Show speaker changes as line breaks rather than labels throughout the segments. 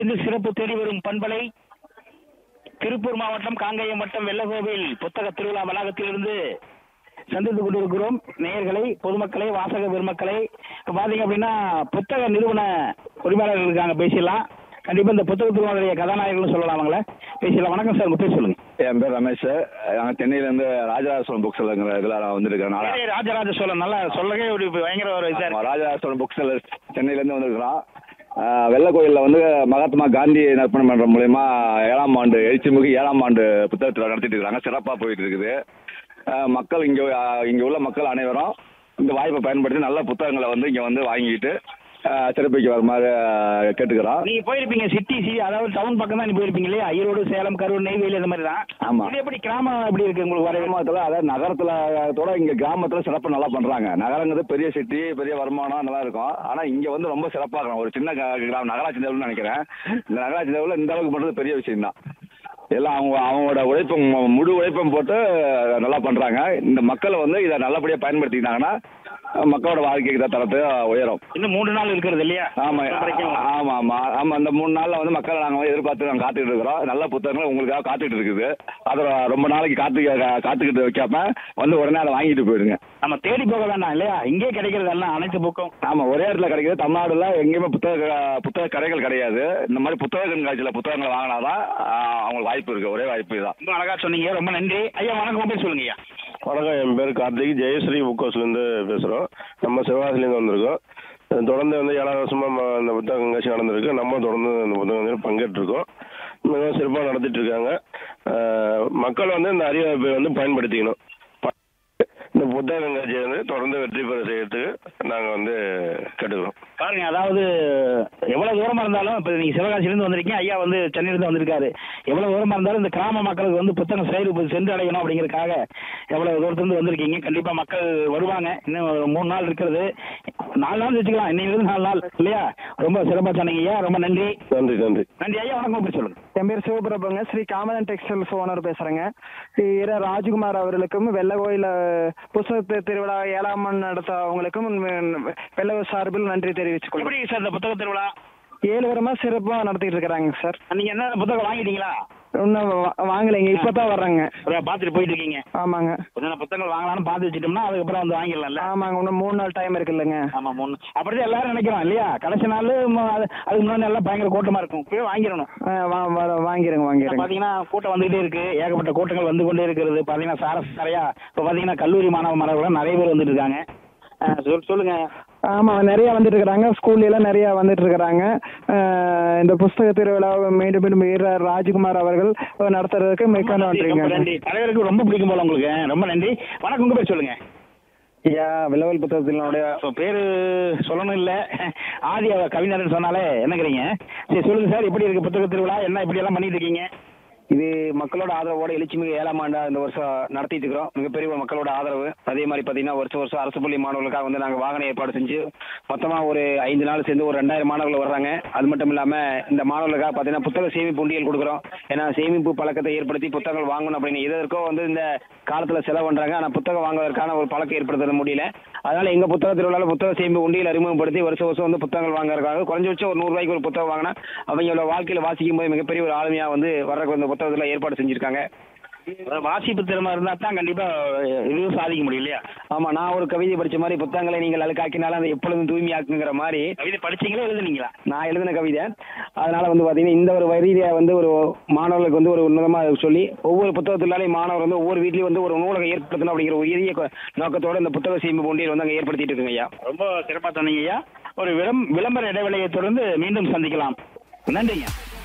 இந்த சிறப்பு தேடி வரும் பண்பலை திருப்பூர் மாவட்டம் காங்கேயம் வட்டம் வெள்ளகோவில் புத்தக திருவிழா வளாகத்திலிருந்து சந்தித்துக் கொண்டிருக்கிறோம் நேயர்களை பொதுமக்களை வாசக பெருமக்களை இப்ப பாத்தீங்க அப்படின்னா புத்தக நிறுவன உரிமையாளர்கள் இருக்காங்க பேசிடலாம் கண்டிப்பா இந்த புத்தக திருவிழாவுடைய கதாநாயகர்கள் சொல்லலாம் அவங்கள பேசிடலாம் வணக்கம் சார் உங்க பேர் சொல்லுங்க
என் பேர் ரமேஷ் நாங்கள் சென்னையிலேருந்து ராஜராஜ சோழன் புக் செல்லங்கிற இதில் நான் வந்திருக்கேன் நாளா
ஏய், ராஜராஜ சோழன் நல்லா சொல்லவே ஒரு பயங்கர ஒரு இதா இருக்கு.
ராஜராஜ சோழன் புக் செல்லர் சென்னையிலேருந்து வந்திருக்கிறோம் ஆஹ் வெள்ளை கோயிலில் வந்து மகாத்மா காந்தி நற்பணி மன்றம் மூலயமா ஏழாம் ஆண்டு எழுச்சிமுகி ஏழாம் ஆண்டு புத்தகத்தில் நடத்திட்டு இருக்கிறாங்க சிறப்பாக போயிட்டு இருக்குது ஆஹ் மக்கள் இங்கே இங்கே உள்ள மக்கள் அனைவரும் இந்த வாய்ப்பை பயன்படுத்தி நல்ல புத்தகங்களை வந்து இங்கே வந்து வாங்கிட்டு ஆஹ் சிறப்பிக்க வருமாறு ஆஹ் கேட்டுக்கிறோம்
நீங்க போயிருப்பீங்க சிட்டி சி அதாவது டவுன் பக்கம் தான் நீ போயிருப்பீங்க இல்லையா ஈரோடு சேலம் கரூர் நெய்வேலி அந்த மாதிரி தான்
ஆமா.
இது எப்படி கிராமம் எப்படி இருக்கு உங்களுக்கு வர
கிராமத்தில் அதாவது நகரத்தில் தோட இங்கே கிராமத்தில் சிறப்பு நல்லா பண்ணுறாங்க நகரங்கிறது பெரிய சிட்டி பெரிய வருமானம் நல்லா இருக்கும் ஆனால் இங்கே வந்து ரொம்ப சிறப்பாக இருக்கும் ஒரு சின்ன க- கிராமம் நகராட்சி லெவல்னு நினைக்கிறேன் இந்த நகராட்சி லெவலில் இந்த அளவுக்கு பண்ணுறது பெரிய விஷயம் தான் எல்லாம் அவங்க அவங்களோட உழைப்பும் மு- முழு உழைப்பும் போட்டு நல்லா பண்ணுறாங்க இந்த மக்களை வந்து இதை நல்லபடியாக பயன்படுத்திக்கிட்டாங்கன்னா மக்களோட வாழ்க்கை தரத்து உயரும்
இன்னும் மூன்று நாள் இருக்கிறது இல்லையா
ஆமா
வரைக்கும்.
ஆமா ஆமா ஆமா அந்த மூணு நாள்ல வந்து மக்களை நாங்க வந்து எதிர்பார்த்து நாங்க காத்துக்கிட்டு இருக்கிறோம் நல்ல புத்தகங்கள் உங்களுக்காக காத்துக்கிட்டு இருக்குது அதை ரொம்ப நாளைக்கு காத்து காத்துக்கிட்டு வைக்காம வந்து உடனே அதை வாங்கிட்டு போயிடுங்க
நம்ம தேடி போக வேண்டாம் இல்லையா இங்கே கிடைக்கிறது எல்லாம் அனைத்து புக்கும்
ஆமா ஒரே இடத்துல கிடைக்குது தமிழ்நாடுல எங்கேயுமே புத்தக புத்தக கடைகள் கிடையாது இந்த மாதிரி புத்தக கண்காட்சியில புத்தகங்களை வாங்கினாதான் ஆஹ், அவங்களுக்கு வாய்ப்பு இருக்கு ஒரே வாய்ப்பு இதுதான்
ரொம்ப அழகா சொன்னீங்க ரொம்ப நன்றி ஐயா வணக்கம் உங்க பேர் சொல்லுங்க ஐயா
வணக்கம் என் பேர் கார்த்திக் ஜெயஸ்ரீ புக் ஹவுஸ்லேருந்து பேசுகிறோம் நம்ம சிவகாசிலேருந்து வந்திருக்கோம் அஹ் தொடர்ந்து வந்து ஏழாவது வருஷமாக ம- இந்த புத்தக கண்காட்சி நடந்திருக்கு நம்ம தொடர்ந்து இந்த புத்தக கண்காட்சியில் பங்கேற்றிருக்கோம் மிகவும் சிறப்பாக நடத்திட்டு இருக்காங்க அஹ் மக்கள் வந்து இந்த அரிய வாய்ப்பை வந்து பயன்படுத்திக்கணும் ப- இந்த புத்தக கண்காட்சியை வந்து தொடர்ந்து வெற்றி பெற செய்யறதுக்கு நாங்கள் வந்து கேட்டுக்கிறோம்
பாருங்க அதாவது எவ்வளவு தூரமா இருந்தாலும் இப்ப நீங்க சிவகாசில இருந்து வந்திருக்கீங்க ஐயா வந்து சென்னையில இருந்து வந்திருக்காரு எவ்வளவு தூரமா இருந்தாலும் இந்த கிராம மக்களுக்கு வந்து புத்தகம் செயல் சென்று அடையணும் அப்படிங்கறதுக்காக எவ்வளவு தூரத்துல இருந்து வந்திருக்கீங்க கண்டிப்பா மக்கள் வருவாங்க இன்னும் ஒரு மூணு நாள் இருக்கிறது நாலு நாள் வச்சுக்கலாம் இன்னைக்கு இருந்து நாலு நாள் இல்லையா ரொம்ப சிறப்பா சொன்னீங்க ஐயா ரொம்ப நன்றி
நன்றி நன்றி
நன்றி ஐயா வணக்கம் உங்க பேர் சொல்லுங்க
என் பேர் சிவபிரபுங்க ஸ்ரீ காமதன் டெக்ஸ்டைல்ஸ் ஓனர் பேசுறேங்க இர ராஜ்குமார் அவர்களுக்கும் வெள்ளகோயில புத்தக திருவிழா ஏழாம் ஆண்டு நடத்த அவங்களுக்கும் வெள்ள சார்பில் நன்றி தெரிவித்துக் கொள்கிறேன்
எப்படி சார் இந்த புத்தக திருவிழா
ஏழு வாரமா சிறப்பா நடத்திட்டு இருக்கிறாங்க சார்
நீங்க என்ன புத்தகம் வாங்கிட்டீங்களா
இன்னும் வா- வாங்கலைங்க இப்பதான் வர்றாங்க
ஒரு பாத்துட்டு போயிட்டு இருக்கீங்க
ஆமாங்க
என்னென்ன புத்தகங்கள் வாங்கலாம்னு பார்த்து வச்சுட்டோம்னா அதுக்கப்புறம் வந்து வாங்கிடலாம்ல
ஆமாங்க இன்னும் மூணு நாள் டைம் இருக்குல்லங்க
ஆமா மூணு அப்படிதான் எல்லாரும் நினைக்கிறோம் இல்லையா கடைசி நாள் ம- அது- அதுக்கு முன்னாடி எல்லாம் பயங்கர கூட்டமா இருக்கும் இப்பவே வாங்கிடணும்
ஆ, வா- வா- வாங்கிருங்க வாங்கிருங்க
பாத்தீங்கன்னா கூட்டம் வந்துகிட்டே இருக்கு ஏகப்பட்ட கூட்டங்கள் வந்து கொண்டே இருக்கிறது பாத்தீங்கன்னா சார சாரையா இப்ப பாத்தீங்கன்னா கல்லூரி மாணவ மாணவர்கள் நிறைய பேர் வந்துட்டு இருக்காங்க ஆ, சொல் சொல்லுங்க
ஆமா நிறைய வந்துட்டு இருக்கிறாங்க ஸ்கூல்ல எல்லாம் நிறைய வந்துட்டு இருக்கிறாங்க அஹ், இந்த புஸ்தக திருவிழாவை மீண்டும் மீண்டும் வீர ராஜ்குமார் அவர்கள் நடத்துறதுக்கு மிக்க
ரொம்ப
நன்றிங்க
நன்றி தலைவருக்கு ரொம்ப பிடிக்கும் போல உங்களுக்கு ரொம்ப நன்றி வணக்கம் உங்க பேர் சொல்லுங்க
ஐயா விலவல் புத்தகத்தினுடைய
இப்போ பேரு சொல்லணும் இல்ல ஆதி அவ கவிஞர்னு சொன்னாலே என்னங்கிறீங்க சரி சொல்லுங்க சார் எப்படி இருக்கு புத்தக திருவிழா என்ன இப்படி எல்லாம் பண்ணிட்டு இருக்கீங்க
இது மக்களோட ஆதரவோட எழுச்சிமிகு ஏழாம் ஆண்டா இந்த வருஷம் நடத்திட்டு இருக்கிறோம் மிகப்பெரிய ஒரு மக்களோட ஆதரவு அதே மாதிரி பார்த்தீங்கன்னா வருஷம் வருஷம் அரசு பள்ளி மாணவர்களுக்காக வந்து நாங்கள் வாகன ஏற்பாடு செஞ்சு மொத்தமாக ஒரு ஐந்து நாள் சேர்ந்து ஒரு ரெண்டாயிரம் மாணவர்கள் வர்றாங்க அது மட்டும் இல்லாமல் இந்த மாணவர்களுக்காக பார்த்தீங்கன்னா புத்தக சேமிப்பு உண்டியல் கொடுக்குறோம் ஏன்னா சேமிப்பு பழக்கத்தை ஏற்படுத்தி புத்தகங்கள் வாங்கணும் அப்படின்னு இதற்கோ வந்து இந்த காலத்தில் செலவு பண்ணுறாங்க ஆனால் புத்தகம் வாங்குவதற்கான ஒரு பழக்கம் ஏற்படுத்த முடியல அதனால எங்கள் புத்தக திருவிழாவில் புத்தக சேமிப்பு உண்டியல் அறிமுகப்படுத்தி வருஷம் வருஷம் வந்து புத்தகங்கள் வாங்குறதுக்காக குறைஞ்சபட்சம் ஒரு நூறுரூவாய்க்கு ஒரு புத்தகம் வாங்கினா அவங்களோட வாழ்க்கையில் வாசிக்கும் போது மிகப்பெரிய ஒரு ஆளுமையாக வந்து வர்றதுக்கு இந்த புத்தகத்தில் ஏற்பாடு செஞ்சுருக்காங்க
வாசிப்பு திறமை இருந்தா தான் கண்டிப்பா இதுவும் சாதிக்க முடியும் இல்லையா
ஆமா நான் ஒரு கவிதை படிச்ச மாதிரி புத்தகங்களை நீங்கள் அழுக்காக்கினாலும் அதை எப்பொழுதும் தூய்மையாக்குங்கிற மாதிரி
கவிதை படிச்சீங்களா எழுதுனீங்களா
நான் எழுதின கவிதை அதனால வந்து பாத்தீங்கன்னா இந்த ஒரு வரியில வந்து ஒரு மாணவர்களுக்கு வந்து ஒரு உன்னதமா சொல்லி ஒவ்வொரு புத்தகத்தினாலையும் மாணவர் வந்து ஒவ்வொரு வீட்லயும் வந்து ஒரு நூலகம் ஏற்படுத்தணும் அப்படிங்கிற ஒரு உயரிய கொ- நோக்கத்தோட இந்த புத்தக சேமிப்பு போண்டியல் வந்து அங்க ஏற்படுத்திட்டு இருக்குங்க ஐயா
ரொம்ப சிறப்பா சொன்னீங்க ஐயா ஒரு விளம் விளம்பர இடைவெளியை தொடர்ந்து மீண்டும் சந்திக்கலாம் நன்றிங்க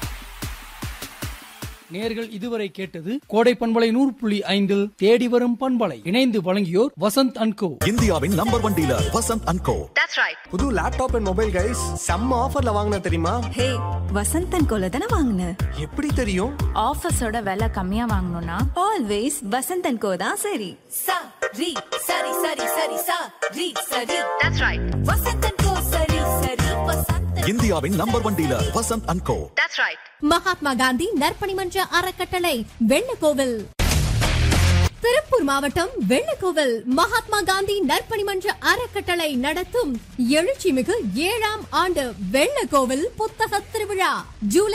நேர்கள் இதுவரை கேட்டது கோடை பண்பலை நூறு புள்ளி ஐந்தில் தேடி வரும் பண்பலை இணைந்து வழங்கியோர் வசந்த் அன்கோ
இந்தியாவின் number one dealer Vasanth and co
That's right.
புது லேப்டாப் அண்ட் மொபைல் கைஸ் செம்ம ஆஃபர்ல வாங்கின தெரியுமா
ஹே வசந்தன் கோல தானே வாங்கின
எப்படி தெரியும்
ஆஃபர்ஸோட விலை கம்மியா வாங்கணும்னா
ஆல்வேஸ் வசந்தன் கோ தான் சரி
சா ரி சரி சரி சரி சா ரி சரி தட்ஸ் ரைட் வசந்தன் கோ சரி சரி வசந்தன்
இந்தியாவின் number one dealer Vasanth and co
that's right
Mahatma Gandhi நற்பணி மன்ற அறக்கட்டளை வெள்ளக்கோவில் திருப்பூர் மாவட்டம் வெள்ளக்கோவில் மகாத்மா காந்தி நற்பணி மன்ற அறக்கட்டளை நடத்தும் எழுச்சிமிகு ஏழாம் ஆண்டு வெள்ளக்கோவில் புத்தக திருவிழா ஜூலை